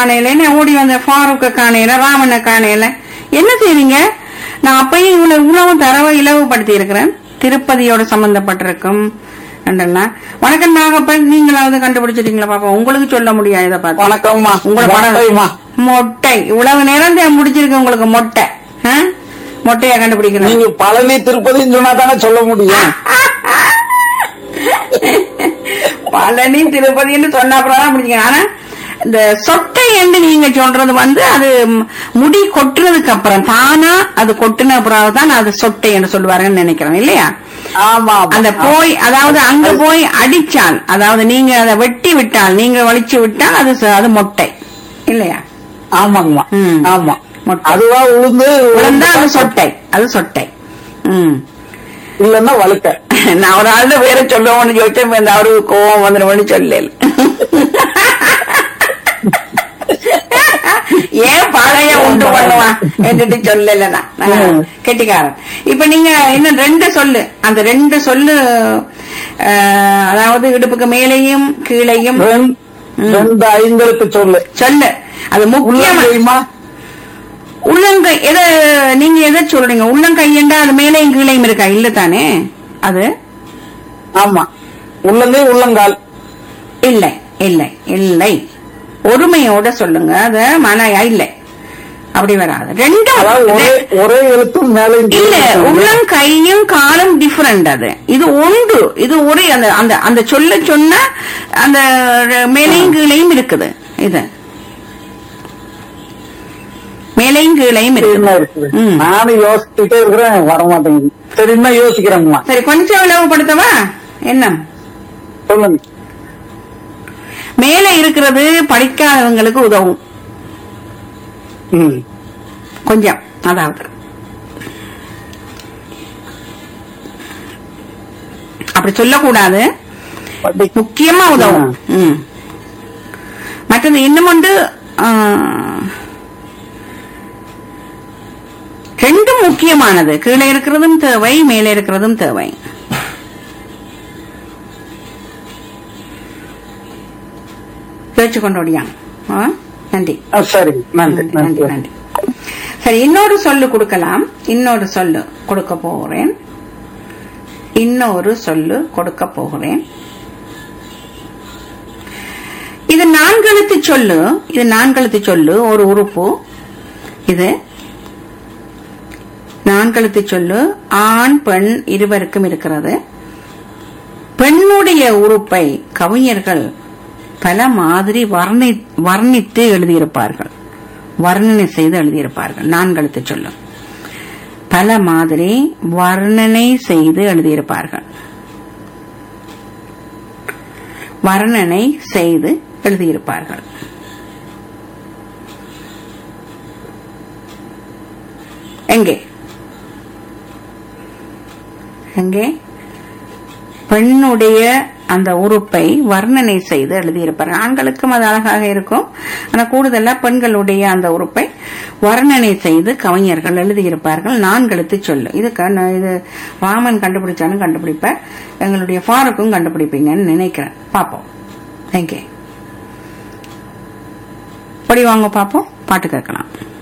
காணையில என்ன ஓடி வந்த ஃபாரூக்க காணையில ராமனை காணையில என்ன செய்வீங்க நான் அப்பயும் இவ்வளவு இவ்வளவு தரவை இலவுபடுத்தி இருக்கிறேன் திருப்பதியோட சம்பந்தப்பட்டிருக்கும் என்றெல்லாம் வணக்கம் நாகப்பன் நீங்களாவது கண்டுபிடிச்சிட்டீங்களா பாப்பா உங்களுக்கு சொல்ல முடியாது இதை பார்த்து வணக்கம்மா உங்களை படம் வணக்கம்மா மொட்டை இவ்வளவு நேரம் தான் முடிச்சிருக்கு உங்களுக்கு மொட்டை ஆ? மொட்டையா கண்டுபிடிக்கணும் நீங்க பழனி திருப்பதின்னு சொன்னா தானே சொல்ல முடியும் பழனி திருப்பதின்னு சொன்ன அப்புறம் தான் முடிஞ்சுங்க ஆனா இந்த சொட்டை என்று நீங்க சொல்றது வந்து அது ம், முடி கொட்டுறதுக்கு அப்புறம் தானா அது கொட்டுன அப்புறம் தான் அது சொட்டை என்று சொல்லுவாருன்னு நினைக்கிறேன் இல்லையா ஆமா ஆமா. அந்த போய் அதாவது அங்க போய் அடிச்சால் அதாவது நீங்க அதை வெட்டி விட்டால் நீங்க வலிச்சு விட்டால் அது ச- அது மொட்டை இல்லையா ஆமாங்கம்மா ம். ஆமா மொட்டை. அதுவா உளுந்து விழுந்தா அது சொட்டை அது சொட்டை ம் இல்லன்னா வழுக்க நான் ஒரு ஆளு வேற சொல்லுவோம்னு சொல்லிட்டு இப்ப இந்த அவருக்கு கோவம் வந்துடும்னு சொல்லல ஏன் பழைய உண்டு பண்ணுவான் என்று சொல்லல நான் ம். கெட்டிக்காரன் இப்ப நீங்க இன்னும் ரெண்டு சொல்லு அந்த ரெண்டு சொல்லு அஹ், அதாவது இடுப்புக்கு மேலேயும் கீழையும் ரெண்- ரெண்டு ஐந்தெழுத்து சொல்லு சொல்லு அது முக்கியமா உள்ளங்கைமா உள்ளங்கை எதை நீங்க எதை சொல்றீங்க உள்ளங்கையண்டா அது மேலேயும் கீழையும் இருக்கா இல்ல தானே அது ஆமா உள்ளங்கை உள்ளங்கால் இல்லை இல்லை இல்லை ஒருமையோட சொல்லுங்க அது மனையா இல்லை அப்படி வராது ரெண்டும் அதாவது ஒரே ஒரே எழுத்தும் மேலே இல்ல உள்ளங்கையும் காலும் டிஃபரெண்ட் அது இது ஒன்று இது ஒரே அந்த அந்த அந்த சொல்ல சொன்ன அந்த மேலையும் கீழையும் இருக்குது இது மேலையும் கீழையும் என்ன இருக்குது இருக்குது ம். நானும் யோசிச்சுட்டே இருக்கிறேன் வரமாட்டேங்குது சரி இன்னும் யோசிக்கிறேங்கம்மா சரி கொஞ்சம் விளவுபடுத்தவா என்ன சொல்லுங்க மேல இருக்கிறது படிக்காதவங்களுக்கு உதவும் ம். கொஞ்சம் அதாவது அப்படி சொல்லக்கூடாது படி- முக்கியமா உதவும் ம். மற்றது இன்னும் ஒன்று ஆ, ரெண்டும் முக்கியமானது கீழே இருக்கிறதும் தேவை மேலே இருக்கிறதும் தேவை பேச்சு கொண்டோடியான் ஆ? நன்றி ஆ, சரி நன்றி நன்றி நன்றி நன்றி சரி இன்னொரு சொல்லு கொடுக்கலாம் இன்னொரு சொல்லு கொடுக்க போகிறேன் இன்னொரு சொல்லு கொடுக்க போகிறேன் இது நான்கெழுத்து சொல்லு இது நான்கெழுத்து சொல்லு ஒரு உறுப்பு இது நான்கெழுத்து சொல்லு ஆண் பெண் இருவருக்கும் இருக்கிறது பெண்ணுடைய உறுப்பை கவிஞர்கள் பல மாதிரி வர்ணி வர்ணித்து எழுதியிருப்பார்கள் வர்ணனை செய்து எழுதியிருப்பார்கள் நான்கெழுத்து சொல்லு பல மாதிரி வர்ணனை செய்து எழுதியிருப்பார்கள் வர்ணனை செய்து எழுதியிருப்பார்கள் எங்கே எங்கே பெண்ணுடைய அந்த உறுப்பை வர்ணனை செய்து எழுதியிருப்பார்கள் ஆண்களுக்கும் அது அழகாக இருக்கும் ஆனா கூடுதலா பெண்களுடைய அந்த உறுப்பை வர்ணனை செய்து கவிஞர்கள் எழுதியிருப்பார்கள் நான்கெழுத்து சொல்லு இது க- இது ராமன் கண்டுபிடிச்சாலும் கண்டுபிடிப்பேன் எங்களுடைய ஃபாருக்கும் கண்டுபிடிப்பீங்கன்னு நினைக்கிறேன் பாப்போம் தேங்க்யூ படி வாங்க பாப்போம் பாட்டு கேட்கலாம்